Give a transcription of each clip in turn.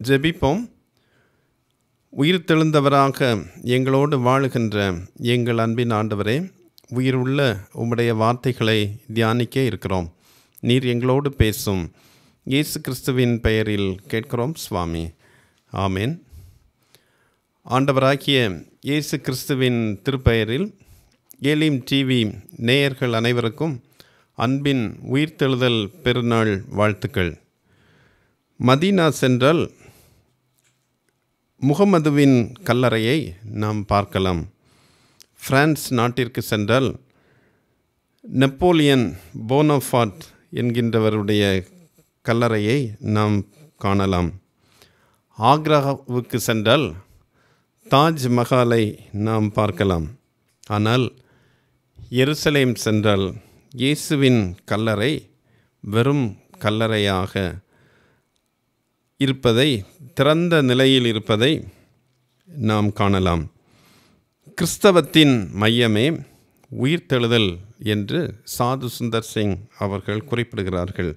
ஜெபிப்போம் உயிர்த்தெழுந்தவராக எங்களோடு வாழுகின்ற எங்கள் அன்பின் ஆண்டவரே உயிருள்ள உம்முடைய வார்த்தைகளை தியானிக்க இருக்கிறோம் நீர் எங்களோடு பேசும் இயேசு கிறிஸ்துவின் பெயரில் கேட்கிறோம் சுவாமி ஆமேன் ஆண்டவராகிய இயேசு கிறிஸ்துவின் திருப்பெயரில் ஏலிம் டிவி நேயர்கள் அனைவருக்கும் அன்பின் உயிர்த்தெழுதல் பெருநாள் வாழ்த்துக்கள் மதீனா சென்றால் முகமதுவின் கல்லறையை நாம் பார்க்கலாம் பிரான்ஸ் நாட்டிற்கு சென்றால் நெப்போலியன் போனோஃபாட் என்கின்றவருடைய கல்லறையை நாம் காணலாம் ஆக்ராவுக்கு சென்றால் தாஜ் மஹாலை நாம் பார்க்கலாம் ஆனால் எருசலேம் சென்றால் இயேசுவின் கல்லறை வெறும் கல்லறையாக இருப்பதை திறந்த நிலையில் இருப்பதை நாம் காணலாம் கிறிஸ்தவத்தின் மையமே உயிர்த்தெழுதல் என்று சாது சுந்தர் சிங் அவர்கள் குறிப்பிடுகிறார்கள்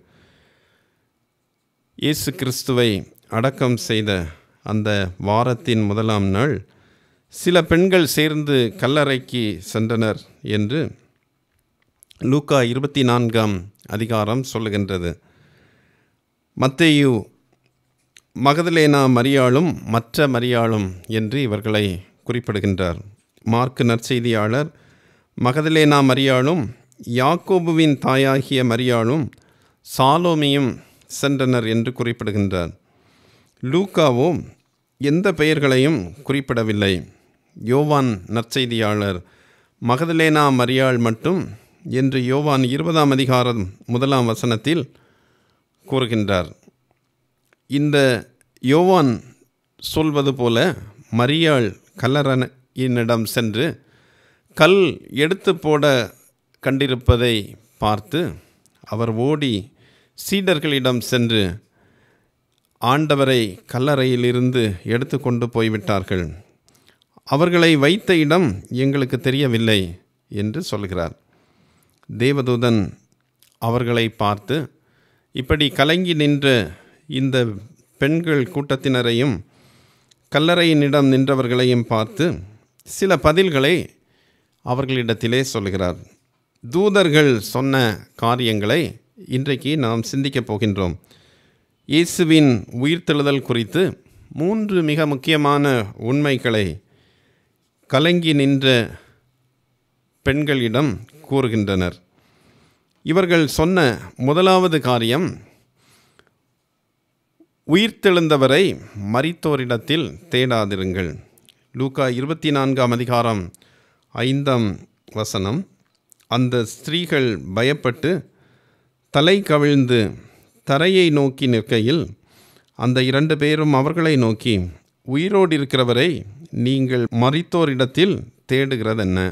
இயேசு கிறிஸ்துவை அடக்கம் செய்த அந்த வாரத்தின் முதலாம் நாள் சில பெண்கள் சேர்ந்து கல்லறைக்கு சென்றனர் என்று லூக்கா இருபத்தி நான்காம் அதிகாரம் சொல்லுகின்றது மத்தேயு மகதலேனா மரியாளும் மற்ற மரியாளும் என்று இவர்களை குறிப்பிடுகின்றார் மார்க் நற்செய்தியாளர் மகதலேனா மரியாளும் யாக்கோபுவின் தாயாகிய மரியாளும் சாலோமியும் சென்றனர் என்று குறிப்பிடுகின்றார் லூக்காவோ எந்த பெயர்களையும் குறிப்பிடவில்லை யோவான் நற்செய்தியாளர் மகதலேனா மரியாள் மட்டும் என்று யோவான் இருபதாம் அதிகாரம் முதலாம் வசனத்தில் கூறுகின்றார் இந்த யோவான் சொல்வது போல மரியாள் கல்லறனிடம் சென்று கல் எடுத்து போட கண்டிருப்பதை பார்த்து அவர் ஓடி சீடர்களிடம் சென்று ஆண்டவரை கல்லறையிலிருந்து எடுத்து கொண்டு போய்விட்டார்கள் அவர்களை வைத்த இடம் எங்களுக்கு தெரியவில்லை என்று சொல்கிறார் தேவதூதன் அவர்களை பார்த்து இப்படி கலங்கி நின்ற இந்த பெண்கள் கூட்டத்தினரையும் கல்லறையினிடம் நின்றவர்களையும் பார்த்து சில பதில்களை அவர்களிடத்திலே சொல்கிறார் தூதர்கள் சொன்ன காரியங்களை இன்றைக்கு நாம் சிந்திக்கப் போகின்றோம் இயேசுவின் உயிர்த்தெழுதல் குறித்து மூன்று மிக முக்கியமான உண்மைகளை கலங்கி நின்ற பெண்களிடம் கூறுகின்றனர் இவர்கள் சொன்ன முதலாவது காரியம் உயிர்த்தெழுந்தவரை மரித்தோரிடத்தில் தேடாதிருங்கள் லூக்கா இருபத்தி நான்காம் அதிகாரம் ஐந்தாம் வசனம் அந்த ஸ்திரீகள் பயப்பட்டு தலை கவிழ்ந்து தரையை நோக்கி நிற்கையில் அந்த இரண்டு பேரும் அவர்களை நோக்கி உயிரோடு இருக்கிறவரை நீங்கள் மறித்தோரிடத்தில் தேடுகிறதென்ன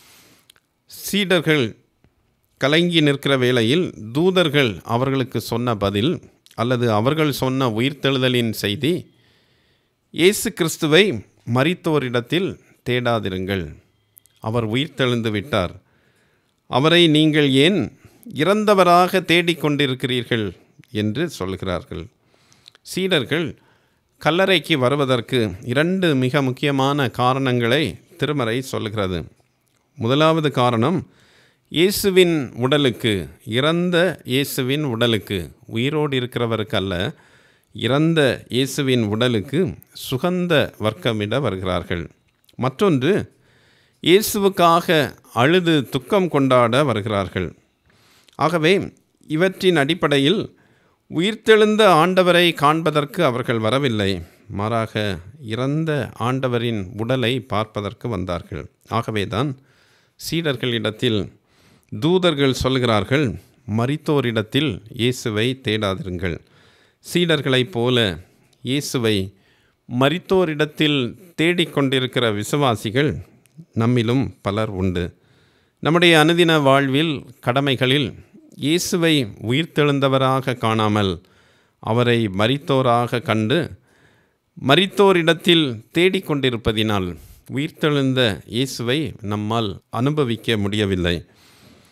சீடர்கள் கலங்கி நிற்கிற வேளையில் தூதர்கள் அவர்களுக்கு சொன்ன பதில் அல்லது அவர்கள் சொன்ன உயிர்த்தெழுதலின் செய்தி இயேசு கிறிஸ்துவை மறித்தோரிடத்தில் தேடாதிருங்கள் அவர் உயிர்த்தெழுந்து விட்டார் அவரை நீங்கள் ஏன் இறந்தவராக தேடிக்கொண்டிருக்கிறீர்கள் என்று சொல்கிறார்கள் சீடர்கள் கல்லறைக்கு வருவதற்கு இரண்டு மிக முக்கியமான காரணங்களை திருமறை சொல்கிறது முதலாவது காரணம் இயேசுவின் உடலுக்கு இறந்த இயேசுவின் உடலுக்கு உயிரோடு இருக்கிறவருக்கு அல்ல இறந்த இயேசுவின் உடலுக்கு சுகந்த வர்க்கமிட வருகிறார்கள் மற்றொன்று இயேசுவுக்காக அழுது துக்கம் கொண்டாட வருகிறார்கள் ஆகவே இவற்றின் அடிப்படையில் உயிர்த்தெழுந்த ஆண்டவரை காண்பதற்கு அவர்கள் வரவில்லை மாறாக இறந்த ஆண்டவரின் உடலை பார்ப்பதற்கு வந்தார்கள் ஆகவேதான் சீடர்களிடத்தில் தூதர்கள் சொல்கிறார்கள் மரித்தோரிடத்தில் இயேசுவை தேடாதிருங்கள் சீடர்களைப் போல இயேசுவை மரித்தோரிடத்தில் தேடிக்கொண்டிருக்கிற விசுவாசிகள் நம்மிலும் பலர் உண்டு நம்முடைய அனுதின வாழ்வில் கடமைகளில் இயேசுவை உயிர்த்தெழுந்தவராக காணாமல் அவரை மரித்தோராக கண்டு மரித்தோரிடத்தில் தேடிக்கொண்டிருப்பதினால் உயிர்த்தெழுந்த இயேசுவை நம்மால் அனுபவிக்க முடியவில்லை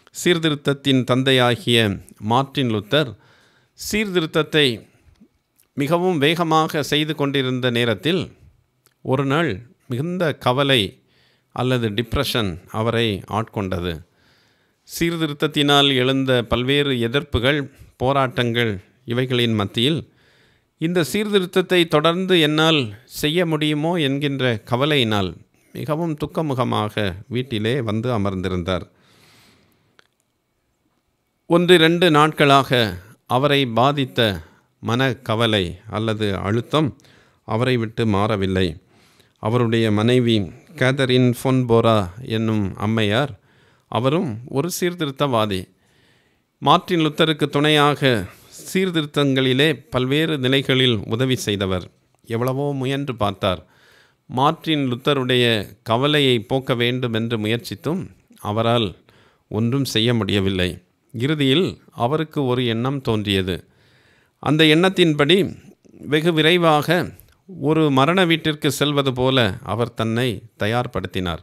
சீர்திருத்தத்தின் தந்தையாகிய மார்ட்டின் லுத்தர் சீர்திருத்தத்தை மிகவும் வேகமாக செய்து கொண்டிருந்த நேரத்தில் ஒரு நாள் மிகுந்த கவலை அல்லது டிப்ரெஷன் அவரை ஆட்கொண்டது சீர்திருத்தத்தினால் எழுந்த பல்வேறு எதிர்ப்புகள் போராட்டங்கள் இவைகளின் மத்தியில் இந்த சீர்திருத்தத்தை தொடர்ந்து என்னால் செய்ய முடியுமோ என்கின்ற கவலையினால் மிகவும் துக்கமுகமாக வீட்டிலே வந்து அமர்ந்திருந்தார் ஒன்று ரெண்டு நாட்களாக அவரை பாதித்த மனக்கவலை அல்லது அழுத்தம் அவரை விட்டு மாறவில்லை அவருடைய மனைவி கேதரின் ஃபொன்போரா என்னும் அம்மையார் அவரும் ஒரு சீர்திருத்தவாதி மார்ட்டின் லுத்தருக்கு துணையாக சீர்திருத்தங்களிலே பல்வேறு நிலைகளில் உதவி செய்தவர் எவ்வளவோ முயன்று பார்த்தார் மார்ட்டின் லுத்தருடைய கவலையை போக்க வேண்டும் என்று முயற்சித்தும் அவரால் ஒன்றும் செய்ய முடியவில்லை இறுதியில் அவருக்கு ஒரு எண்ணம் தோன்றியது அந்த எண்ணத்தின்படி வெகு விரைவாக ஒரு மரண வீட்டிற்கு செல்வது போல அவர் தன்னை தயார்படுத்தினார்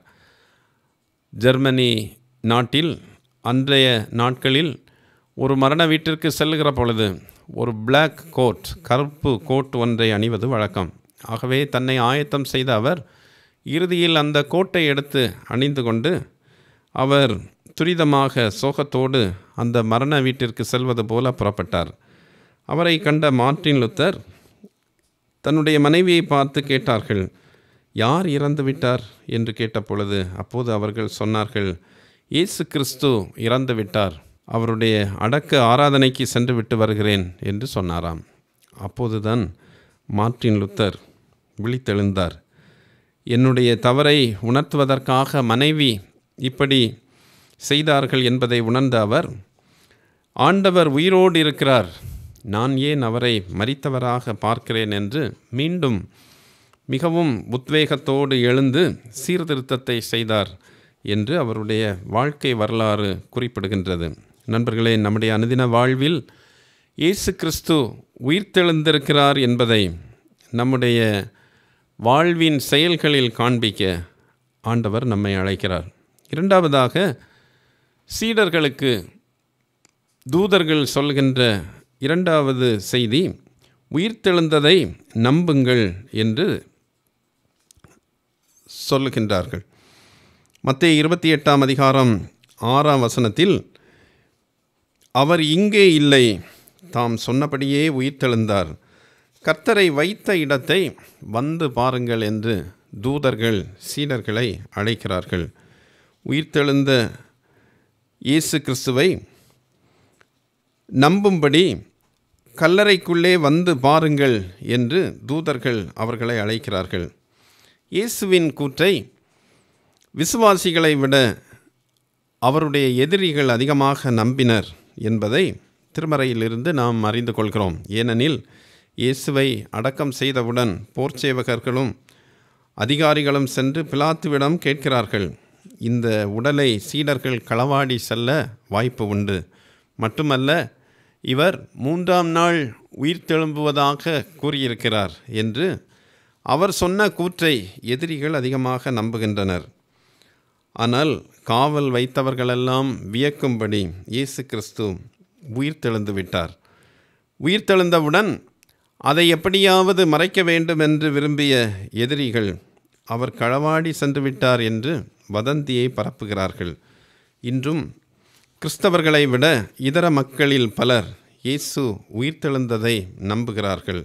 ஜெர்மனி நாட்டில் அன்றைய நாட்களில் ஒரு மரண வீட்டிற்கு செல்லுகிற பொழுது ஒரு பிளாக் கோட் கருப்பு கோட் ஒன்றை அணிவது வழக்கம் ஆகவே தன்னை ஆயத்தம் செய்த அவர் இறுதியில் அந்த கோட்டை எடுத்து அணிந்து கொண்டு அவர் துரிதமாக சோகத்தோடு அந்த மரண வீட்டிற்கு செல்வது போல புறப்பட்டார் அவரை கண்ட மார்ட்டின் லுத்தர் தன்னுடைய மனைவியை பார்த்து கேட்டார்கள் யார் இறந்து விட்டார் என்று கேட்டபொழுது அப்போது அவர்கள் சொன்னார்கள் இயேசு கிறிஸ்து இறந்து விட்டார் அவருடைய அடக்க ஆராதனைக்கு சென்று விட்டு வருகிறேன் என்று சொன்னாராம் அப்போதுதான் மார்ட்டின் லுத்தர் விழித்தெழுந்தார் என்னுடைய தவறை உணர்த்துவதற்காக மனைவி இப்படி செய்தார்கள் என்பதை உணர்ந்த அவர் ஆண்டவர் உயிரோடு இருக்கிறார் நான் ஏன் அவரை மறித்தவராக பார்க்கிறேன் என்று மீண்டும் மிகவும் உத்வேகத்தோடு எழுந்து சீர்திருத்தத்தை செய்தார் என்று அவருடைய வாழ்க்கை வரலாறு குறிப்பிடுகின்றது நண்பர்களே நம்முடைய அனுதின வாழ்வில் இயேசு கிறிஸ்து உயிர்த்தெழுந்திருக்கிறார் என்பதை நம்முடைய வாழ்வின் செயல்களில் காண்பிக்க ஆண்டவர் நம்மை அழைக்கிறார் இரண்டாவதாக சீடர்களுக்கு தூதர்கள் சொல்கின்ற இரண்டாவது செய்தி உயிர்த்தெழுந்ததை நம்புங்கள் என்று சொல்லுகின்றார்கள் மத்திய இருபத்தி எட்டாம் அதிகாரம் ஆறாம் வசனத்தில் அவர் இங்கே இல்லை தாம் சொன்னபடியே உயிர்த்தெழுந்தார் கர்த்தரை வைத்த இடத்தை வந்து பாருங்கள் என்று தூதர்கள் சீடர்களை அழைக்கிறார்கள் உயிர்த்தெழுந்த இயேசு கிறிஸ்துவை நம்பும்படி கல்லறைக்குள்ளே வந்து பாருங்கள் என்று தூதர்கள் அவர்களை அழைக்கிறார்கள் இயேசுவின் கூற்றை விசுவாசிகளை விட அவருடைய எதிரிகள் அதிகமாக நம்பினர் என்பதை திருமறையிலிருந்து நாம் அறிந்து கொள்கிறோம் ஏனெனில் இயேசுவை அடக்கம் செய்தவுடன் போர்ச்சேவகர்களும் அதிகாரிகளும் சென்று பிலாத்துவிடம் கேட்கிறார்கள் இந்த உடலை சீடர்கள் களவாடி செல்ல வாய்ப்பு உண்டு மட்டுமல்ல இவர் மூன்றாம் நாள் உயிர்த்தெழும்புவதாக கூறியிருக்கிறார் என்று அவர் சொன்ன கூற்றை எதிரிகள் அதிகமாக நம்புகின்றனர் ஆனால் காவல் வைத்தவர்களெல்லாம் வியக்கும்படி இயேசு கிறிஸ்து உயிர்த்தெழுந்து விட்டார் உயிர்த்தெழுந்தவுடன் அதை எப்படியாவது மறைக்க வேண்டும் என்று விரும்பிய எதிரிகள் அவர் களவாடி சென்று விட்டார் என்று வதந்தியை பரப்புகிறார்கள் இன்றும் கிறிஸ்தவர்களை விட இதர மக்களில் பலர் இயேசு உயிர்த்தெழுந்ததை நம்புகிறார்கள்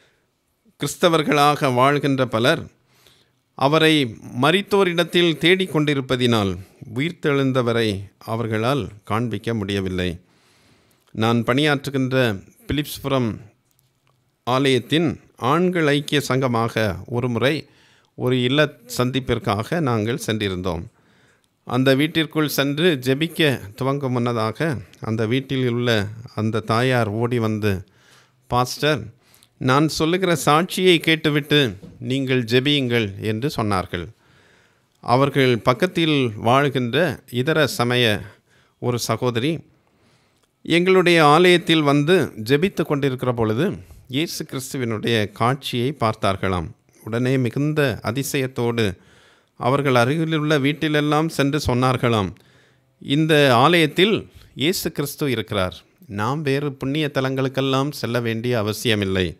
கிறிஸ்தவர்களாக வாழ்கின்ற பலர் அவரை மரித்தோரிடத்தில் தேடிக்கொண்டிருப்பதினால் உயிர்த்தெழுந்தவரை அவர்களால் காண்பிக்க முடியவில்லை நான் பணியாற்றுகின்ற பிலிப்ஸ்புரம் ஆலயத்தின் ஆண்கள் ஐக்கிய சங்கமாக ஒருமுறை ஒரு இல்ல சந்திப்பிற்காக நாங்கள் சென்றிருந்தோம் அந்த வீட்டிற்குள் சென்று ஜெபிக்க துவங்கும் முன்னதாக அந்த வீட்டில் உள்ள அந்த தாயார் ஓடி வந்து பாஸ்டர் நான் சொல்லுகிற சாட்சியை கேட்டுவிட்டு நீங்கள் ஜெபியுங்கள் என்று சொன்னார்கள் அவர்கள் பக்கத்தில் வாழ்கின்ற இதர சமய ஒரு சகோதரி எங்களுடைய ஆலயத்தில் வந்து ஜெபித்து கொண்டிருக்கிற பொழுது இயேசு கிறிஸ்துவினுடைய காட்சியை பார்த்தார்களாம் உடனே மிகுந்த அதிசயத்தோடு அவர்கள் அருகிலுள்ள வீட்டிலெல்லாம் சென்று சொன்னார்களாம் இந்த ஆலயத்தில் இயேசு கிறிஸ்து இருக்கிறார் நாம் வேறு புண்ணிய தலங்களுக்கெல்லாம் செல்ல வேண்டிய அவசியமில்லை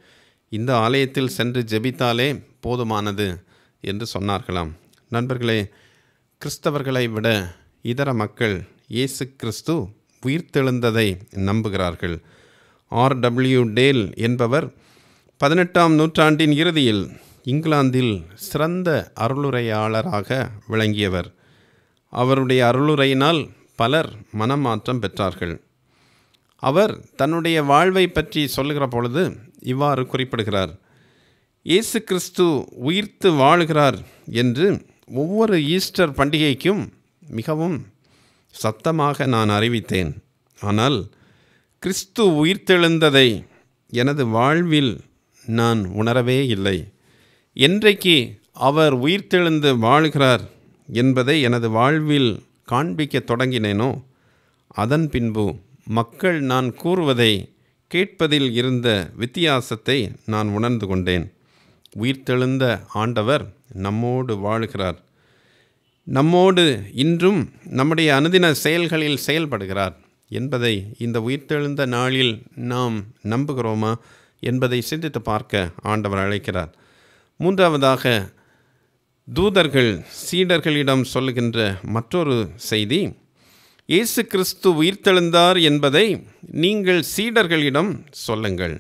இந்த ஆலயத்தில் சென்று ஜெபித்தாலே போதுமானது என்று சொன்னார்களாம் நண்பர்களே கிறிஸ்தவர்களை விட இதர மக்கள் இயேசு கிறிஸ்து உயிர்த்தெழுந்ததை நம்புகிறார்கள் ஆர் டபிள்யூ டேல் என்பவர் பதினெட்டாம் நூற்றாண்டின் இறுதியில் இங்கிலாந்தில் சிறந்த அருளுரையாளராக விளங்கியவர் அவருடைய அருளுரையினால் பலர் மனமாற்றம் பெற்றார்கள் அவர் தன்னுடைய வாழ்வை பற்றி சொல்லுகிற பொழுது இவ்வாறு குறிப்பிடுகிறார் இயேசு கிறிஸ்து உயிர்த்து வாழுகிறார் என்று ஒவ்வொரு ஈஸ்டர் பண்டிகைக்கும் மிகவும் சத்தமாக நான் அறிவித்தேன் ஆனால் கிறிஸ்து உயிர்த்தெழுந்ததை எனது வாழ்வில் நான் உணரவே இல்லை என்றைக்கு அவர் உயிர்த்தெழுந்து வாழுகிறார் என்பதை எனது வாழ்வில் காண்பிக்க தொடங்கினேனோ அதன் பின்பு மக்கள் நான் கூறுவதை கேட்பதில் இருந்த வித்தியாசத்தை நான் உணர்ந்து கொண்டேன் உயிர்த்தெழுந்த ஆண்டவர் நம்மோடு வாழுகிறார் நம்மோடு இன்றும் நம்முடைய அனுதின செயல்களில் செயல்படுகிறார் என்பதை இந்த உயிர்த்தெழுந்த நாளில் நாம் நம்புகிறோமா என்பதை சிந்தித்து பார்க்க ஆண்டவர் அழைக்கிறார் மூன்றாவதாக தூதர்கள் சீடர்களிடம் சொல்லுகின்ற மற்றொரு செய்தி இயேசு கிறிஸ்து உயிர்த்தெழுந்தார் என்பதை நீங்கள் சீடர்களிடம் சொல்லுங்கள்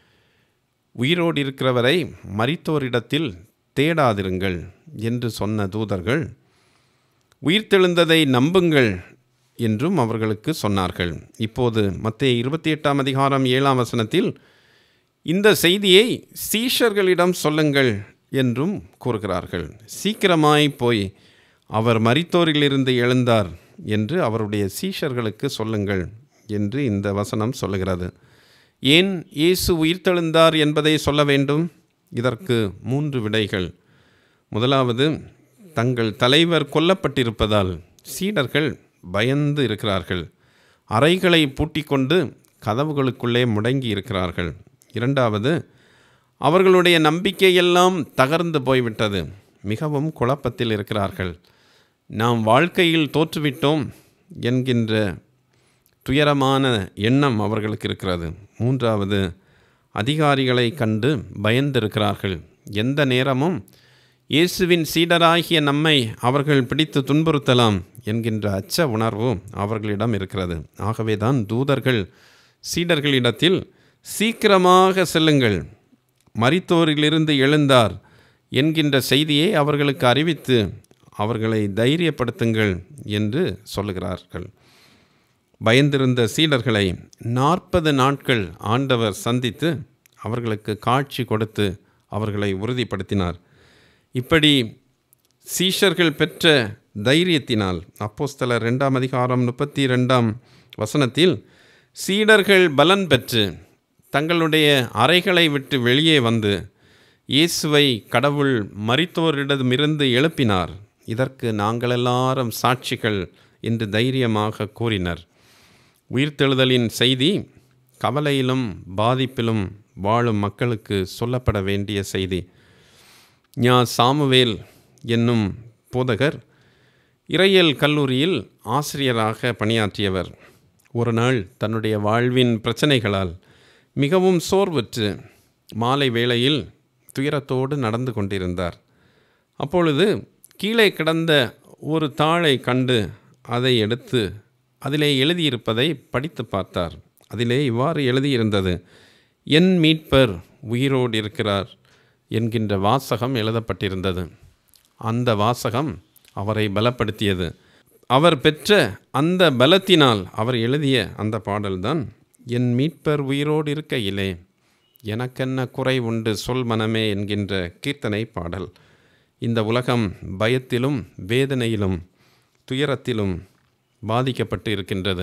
உயிரோடு இருக்கிறவரை மரித்தோரிடத்தில் தேடாதிருங்கள் என்று சொன்ன தூதர்கள் உயிர்த்தெழுந்ததை நம்புங்கள் என்றும் அவர்களுக்கு சொன்னார்கள் இப்போது மத்திய இருபத்தி எட்டாம் அதிகாரம் ஏழாம் வசனத்தில் இந்த செய்தியை சீஷர்களிடம் சொல்லுங்கள் என்றும் கூறுகிறார்கள் சீக்கிரமாய் போய் அவர் மரித்தோரிலிருந்து எழுந்தார் என்று அவருடைய சீஷர்களுக்கு சொல்லுங்கள் என்று இந்த வசனம் சொல்லுகிறது ஏன் இயேசு உயிர்த்தெழுந்தார் என்பதை சொல்ல வேண்டும் இதற்கு மூன்று விடைகள் முதலாவது தங்கள் தலைவர் கொல்லப்பட்டிருப்பதால் சீடர்கள் பயந்து இருக்கிறார்கள் அறைகளை பூட்டிக்கொண்டு கதவுகளுக்குள்ளே முடங்கி இருக்கிறார்கள் இரண்டாவது அவர்களுடைய நம்பிக்கையெல்லாம் தகர்ந்து போய்விட்டது மிகவும் குழப்பத்தில் இருக்கிறார்கள் நாம் வாழ்க்கையில் தோற்றுவிட்டோம் என்கின்ற துயரமான எண்ணம் அவர்களுக்கு இருக்கிறது மூன்றாவது அதிகாரிகளை கண்டு பயந்திருக்கிறார்கள் எந்த நேரமும் இயேசுவின் சீடராகிய நம்மை அவர்கள் பிடித்து துன்புறுத்தலாம் என்கின்ற அச்ச உணர்வு அவர்களிடம் இருக்கிறது ஆகவே தான் தூதர்கள் சீடர்களிடத்தில் சீக்கிரமாக செல்லுங்கள் மரித்தோரிலிருந்து எழுந்தார் என்கின்ற செய்தியை அவர்களுக்கு அறிவித்து அவர்களை தைரியப்படுத்துங்கள் என்று சொல்லுகிறார்கள் பயந்திருந்த சீடர்களை நாற்பது நாட்கள் ஆண்டவர் சந்தித்து அவர்களுக்கு காட்சி கொடுத்து அவர்களை உறுதிப்படுத்தினார் இப்படி சீஷர்கள் பெற்ற தைரியத்தினால் அப்போஸ்தலர் ரெண்டாம் அதிகாரம் முப்பத்தி ரெண்டாம் வசனத்தில் சீடர்கள் பலன் பெற்று தங்களுடைய அறைகளை விட்டு வெளியே வந்து இயேசுவை கடவுள் மரித்தோரிடமிருந்து எழுப்பினார் இதற்கு நாங்கள் எல்லாரும் சாட்சிகள் என்று தைரியமாக கூறினர் உயிர்த்தெழுதலின் செய்தி கவலையிலும் பாதிப்பிலும் வாழும் மக்களுக்கு சொல்லப்பட வேண்டிய செய்தி ஞா சாமுவேல் என்னும் போதகர் இறையியல் கல்லூரியில் ஆசிரியராக பணியாற்றியவர் ஒரு நாள் தன்னுடைய வாழ்வின் பிரச்சனைகளால் மிகவும் சோர்வுற்று மாலை வேளையில் துயரத்தோடு நடந்து கொண்டிருந்தார் அப்பொழுது கீழே கிடந்த ஒரு தாளை கண்டு அதை எடுத்து அதிலே எழுதியிருப்பதை படித்து பார்த்தார் அதிலே இவ்வாறு எழுதியிருந்தது என் மீட்பர் உயிரோடு இருக்கிறார் என்கின்ற வாசகம் எழுதப்பட்டிருந்தது அந்த வாசகம் அவரை பலப்படுத்தியது அவர் பெற்ற அந்த பலத்தினால் அவர் எழுதிய அந்த பாடல்தான் என் மீட்பர் உயிரோடு இருக்கையிலே எனக்கென்ன குறை உண்டு சொல் மனமே என்கின்ற கீர்த்தனை பாடல் இந்த உலகம் பயத்திலும் வேதனையிலும் துயரத்திலும் பாதிக்கப்பட்டு இருக்கின்றது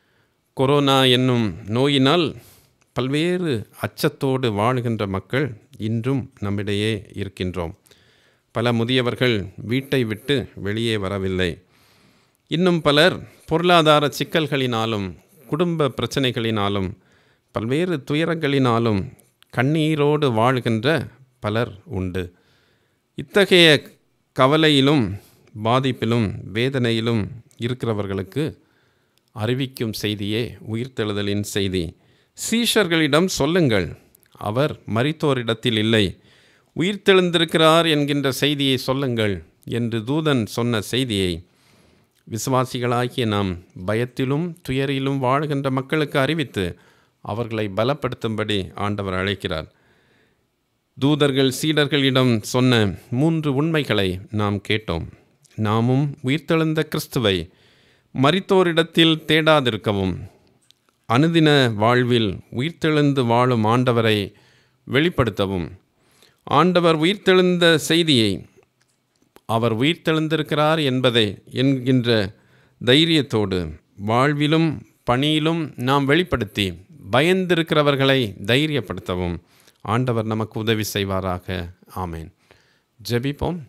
கொரோனா என்னும் நோயினால் பல்வேறு அச்சத்தோடு வாழுகின்ற மக்கள் இன்றும் நம்மிடையே இருக்கின்றோம் பல முதியவர்கள் வீட்டை விட்டு வெளியே வரவில்லை இன்னும் பலர் பொருளாதார சிக்கல்களினாலும் குடும்ப பிரச்சனைகளினாலும் பல்வேறு துயரங்களினாலும் கண்ணீரோடு வாழ்கின்ற பலர் உண்டு இத்தகைய கவலையிலும் பாதிப்பிலும் வேதனையிலும் இருக்கிறவர்களுக்கு அறிவிக்கும் செய்தியே உயிர்த்தெழுதலின் செய்தி சீஷர்களிடம் சொல்லுங்கள் அவர் மரித்தோரிடத்தில் இல்லை உயிர்த்தெழுந்திருக்கிறார் என்கின்ற செய்தியை சொல்லுங்கள் என்று தூதன் சொன்ன செய்தியை விசுவாசிகளாகிய நாம் பயத்திலும் துயரிலும் வாழ்கின்ற மக்களுக்கு அறிவித்து அவர்களை பலப்படுத்தும்படி ஆண்டவர் அழைக்கிறார் தூதர்கள் சீடர்களிடம் சொன்ன மூன்று உண்மைகளை நாம் கேட்டோம் நாமும் உயிர்த்தெழுந்த கிறிஸ்துவை மரித்தோரிடத்தில் தேடாதிருக்கவும் அனுதின வாழ்வில் உயிர்த்தெழுந்து வாழும் ஆண்டவரை வெளிப்படுத்தவும் ஆண்டவர் உயிர்த்தெழுந்த செய்தியை அவர் உயிர்த்தெழுந்திருக்கிறார் என்பதை என்கின்ற தைரியத்தோடு வாழ்விலும் பணியிலும் நாம் வெளிப்படுத்தி பயந்திருக்கிறவர்களை தைரியப்படுத்தவும் ஆண்டவர் நமக்கு உதவி செய்வாராக ஆமேன் ஜெபிப்போம்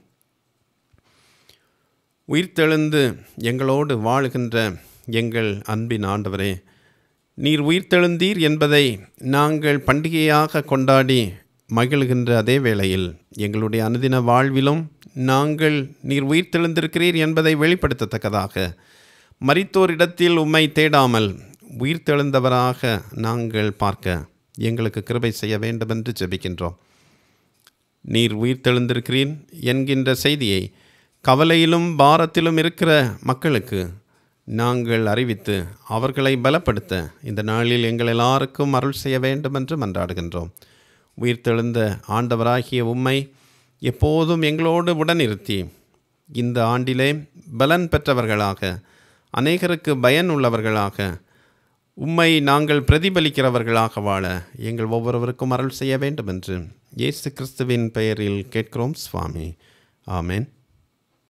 உயிர்த்தெழுந்து எங்களோடு வாழுகின்ற எங்கள் அன்பின் ஆண்டவரே நீர் உயிர்த்தெழுந்தீர் என்பதை நாங்கள் பண்டிகையாக கொண்டாடி மகிழ்கின்ற அதே வேளையில் எங்களுடைய அனுதின வாழ்விலும் நாங்கள் நீர் உயிர்த்தெழுந்திருக்கிறீர் என்பதை வெளிப்படுத்தத்தக்கதாக மரித்தோரிடத்தில் உம்மை தேடாமல் உயிர்த்தெழுந்தவராக நாங்கள் பார்க்க எங்களுக்கு கிருபை செய்ய வேண்டுமென்று ஜெபிக்கின்றோம் நீர் உயிர்த்தெழுந்திருக்கிறீர் என்கின்ற செய்தியை கவலையிலும் பாரத்திலும் இருக்கிற மக்களுக்கு நாங்கள் அறிவித்து அவர்களை பலப்படுத்த இந்த நாளில் எங்கள் எல்லாருக்கும் அருள் செய்ய வேண்டும் என்று மன்றாடுகின்றோம் உயிர்த்தெழுந்த ஆண்டவராகிய உம்மை எப்போதும் எங்களோடு உடனிருத்தி இந்த ஆண்டிலே பலன் பெற்றவர்களாக அநேகருக்கு பயன் உள்ளவர்களாக உம்மை நாங்கள் பிரதிபலிக்கிறவர்களாக வாழ எங்கள் ஒவ்வொருவருக்கும் அருள் செய்ய வேண்டும் என்று இயேசு கிறிஸ்துவின் பெயரில் கேட்கிறோம் சுவாமி ஆமென்